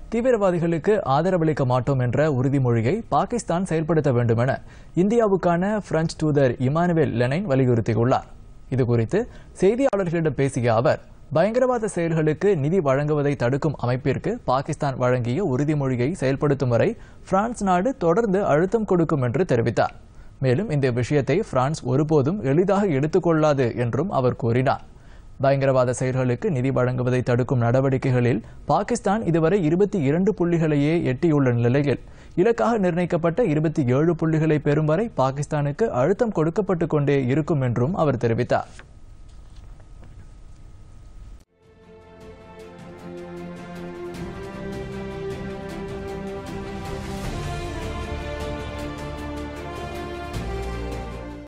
தீவிரவாதிகளுக்கு ஆதரவளிக்க மாட்டோம் என்ற உறுதிமொழியை பாகிஸ்தான் செயல்படுத்த வேண்டும் என இந்தியாவுக்கான பிரெஞ்சு தூதர் இமானுவேல் லெனைன் வலியுறுத்தியுள்ளார் இதுகுறித்து செய்தியாளர்களிடம் பேசிய அவர் பயங்கரவாத செயல்களுக்கு நிதி வழங்குவதை தடுக்கும் அமைப்பிற்கு பாகிஸ்தான் வழங்கிய உறுதிமொழியை செயல்படுத்தும் வரை பிரான்ஸ் நாடு தொடர்ந்து அழுத்தம் கொடுக்கும் என்று தெரிவித்தார் மேலும் இந்த விஷயத்தை பிரான்ஸ் ஒருபோதும் எளிதாக எடுத்துக்கொள்ளாது என்றும் அவர் கூறினார் பயங்கரவாத செயல்களுக்கு நிதி வழங்குவதை தடுக்கும் நடவடிக்கைகளில் பாகிஸ்தான் இதுவரை இருபத்தி இரண்டு புள்ளிகளையே எட்டியுள்ள நிலையில் இலக்காக நிர்ணயிக்கப்பட்ட இருபத்தி ஏழு புள்ளிகளை பெறும் வரை பாகிஸ்தானுக்கு அழுத்தம் கொடுக்கப்பட்டுக் கொண்டே இருக்கும் என்றும் அவர் தெரிவித்தார்